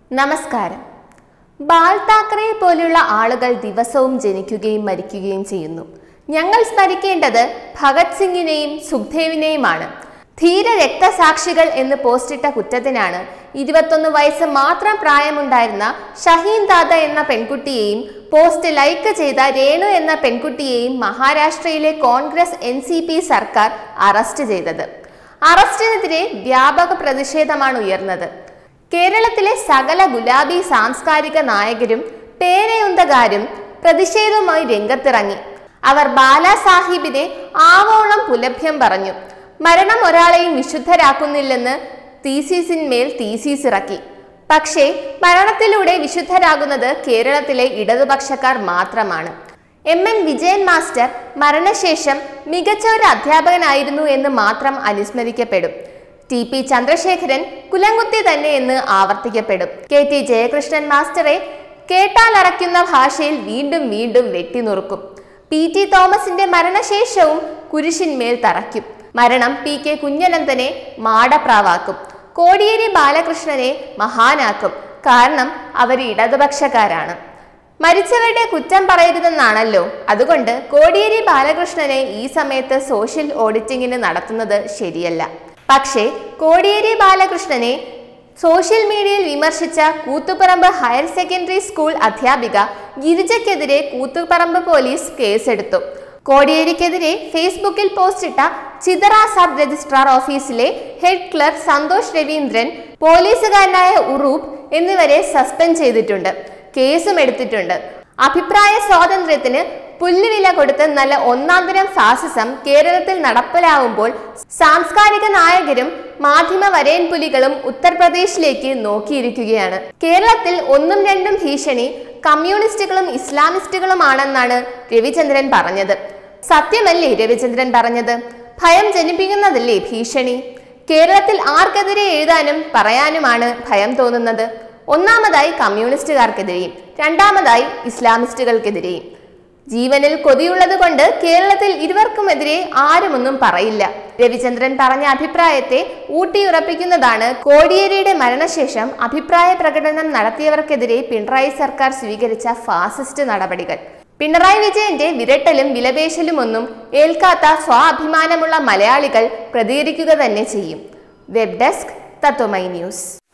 നമസ്കാരം ബാൽ താക്കറെ പോലുള്ള ആളുകൾ ദിവസവും ജനിക്കുകയും മരിക്കുകയും ചെയ്യുന്നു ഞങ്ങൾ സ്മരിക്കേണ്ടത് ഭഗത് സിംഗിനെയും സുഖ്ദേവിനെയുമാണ് ധീര രക്തസാക്ഷികൾ എന്ന് പോസ്റ്റിട്ട കുറ്റത്തിനാണ് ഇരുപത്തൊന്ന് വയസ്സ് മാത്രം പ്രായമുണ്ടായിരുന്ന ഷഹീൻ ദാദ എന്ന പെൺകുട്ടിയെയും പോസ്റ്റ് ലൈക്ക് ചെയ്ത രേണു എന്ന പെൺകുട്ടിയെയും മഹാരാഷ്ട്രയിലെ കോൺഗ്രസ് എൻ സർക്കാർ അറസ്റ്റ് ചെയ്തത് അറസ്റ്റിനെതിരെ വ്യാപക പ്രതിഷേധമാണ് ഉയർന്നത് കേരളത്തിലെ സകല ഗുലാബി സാംസ്കാരിക നായകരും പേരയുന്തകാരും പ്രതിഷേധവുമായി രംഗത്തിറങ്ങി അവർ ബാലാസാഹിബിനെ ആവോളം പുലഭ്യം പറഞ്ഞു മരണം ഒരാളെയും വിശുദ്ധരാക്കുന്നില്ലെന്ന് തീസീസിന്മേൽ തീസീസ് ഇറക്കി പക്ഷേ മരണത്തിലൂടെ വിശുദ്ധരാകുന്നത് കേരളത്തിലെ ഇടതുപക്ഷക്കാർ മാത്രമാണ് എം എൻ വിജയൻ മാസ്റ്റർ മരണശേഷം മികച്ച ഒരു അധ്യാപകനായിരുന്നു എന്ന് മാത്രം അനുസ്മരിക്കപ്പെടും ടി പി ചന്ദ്രശേഖരൻ കുലങ്കുത്തി തന്നെ എന്ന് ആവർത്തിക്കപ്പെടും കെ ടി ജയകൃഷ്ണൻ മാസ്റ്ററെ കേട്ടാലറയ്ക്കുന്ന ഭാഷയിൽ വീണ്ടും വീണ്ടും വെട്ടിനുറുക്കും പി ടി തോമസിന്റെ മരണശേഷവും കുരിശിന്മേൽ തറയ്ക്കും മരണം പി കെ കുഞ്ഞനന്ദനെ മാടപ്രാവാക്കും കോടിയേരി ബാലകൃഷ്ണനെ മഹാനാക്കും കാരണം അവർ ഇടതുപക്ഷക്കാരാണ് മരിച്ചവരുടെ കുറ്റം പറയരുതെന്നാണല്ലോ അതുകൊണ്ട് കോടിയേരി ബാലകൃഷ്ണനെ ഈ സമയത്ത് സോഷ്യൽ ഓഡിറ്റിങ്ങിന് നടത്തുന്നത് ശരിയല്ല പക്ഷേ കോടിയേരി ബാലകൃഷ്ണനെ സോഷ്യൽ മീഡിയയിൽ വിമർശിച്ച കൂത്തുപറമ്പ് ഹയർ സെക്കൻഡറി സ്കൂൾ അധ്യാപിക ഗിരിജയ്ക്കെതിരെ കൂത്തുപറമ്പ് പോലീസ് കേസെടുത്തു കോടിയേരിക്കെതിരെ ഫേസ്ബുക്കിൽ പോസ്റ്റിട്ട ചിതറ സബ് രജിസ്ട്രാർ ഓഫീസിലെ ഹെഡ് ക്ലർക്ക് സന്തോഷ് രവീന്ദ്രൻ പോലീസുകാരനായ ഉറൂബ് എന്നിവരെ സസ്പെൻഡ് ചെയ്തിട്ടുണ്ട് കേസും എടുത്തിട്ടുണ്ട് അഭിപ്രായ സ്വാതന്ത്ര്യത്തിന് പുല്ലുവില കൊടുത്ത് നല്ല ഒന്നാന്തരം ഫാസിസം കേരളത്തിൽ നടപ്പിലാവുമ്പോൾ സാംസ്കാരിക നായകരും മാധ്യമ വരയൻ പുലികളും ഉത്തർപ്രദേശിലേക്ക് നോക്കിയിരിക്കുകയാണ് കേരളത്തിൽ ഒന്നും രണ്ടും ഭീഷണി കമ്മ്യൂണിസ്റ്റുകളും ഇസ്ലാമിസ്റ്റുകളുമാണെന്നാണ് രവിചന്ദ്രൻ പറഞ്ഞത് സത്യമല്ലേ രവിചന്ദ്രൻ പറഞ്ഞത് ഭയം ജനിപ്പിക്കുന്നതല്ലേ ഭീഷണി കേരളത്തിൽ ആർക്കെതിരെ എഴുതാനും പറയാനുമാണ് ഭയം തോന്നുന്നത് ഒന്നാമതായി കമ്മ്യൂണിസ്റ്റുകാർക്കെതിരെയും രണ്ടാമതായി ഇസ്ലാമിസ്റ്റുകൾക്കെതിരെയും ജീവനിൽ കൊതിയുള്ളത് കൊണ്ട് കേരളത്തിൽ ഇരുവർക്കുമെതിരെ ആരുമൊന്നും പറയില്ല രവിചന്ദ്രൻ പറഞ്ഞ അഭിപ്രായത്തെ ഊട്ടിയുറപ്പിക്കുന്നതാണ് കോടിയേരിയുടെ മരണശേഷം അഭിപ്രായ പ്രകടനം നടത്തിയവർക്കെതിരെ പിണറായി സർക്കാർ സ്വീകരിച്ച ഫാസിസ്റ്റ് നടപടികൾ പിണറായി വിജയന്റെ വിരട്ടലും വിലപേശലുമൊന്നും ഏൽക്കാത്ത സ്വാഭിമാനമുള്ള മലയാളികൾ പ്രതികരിക്കുക തന്നെ ചെയ്യും വെബ് ഡെസ്ക് തത്വമൈ ന്യൂസ്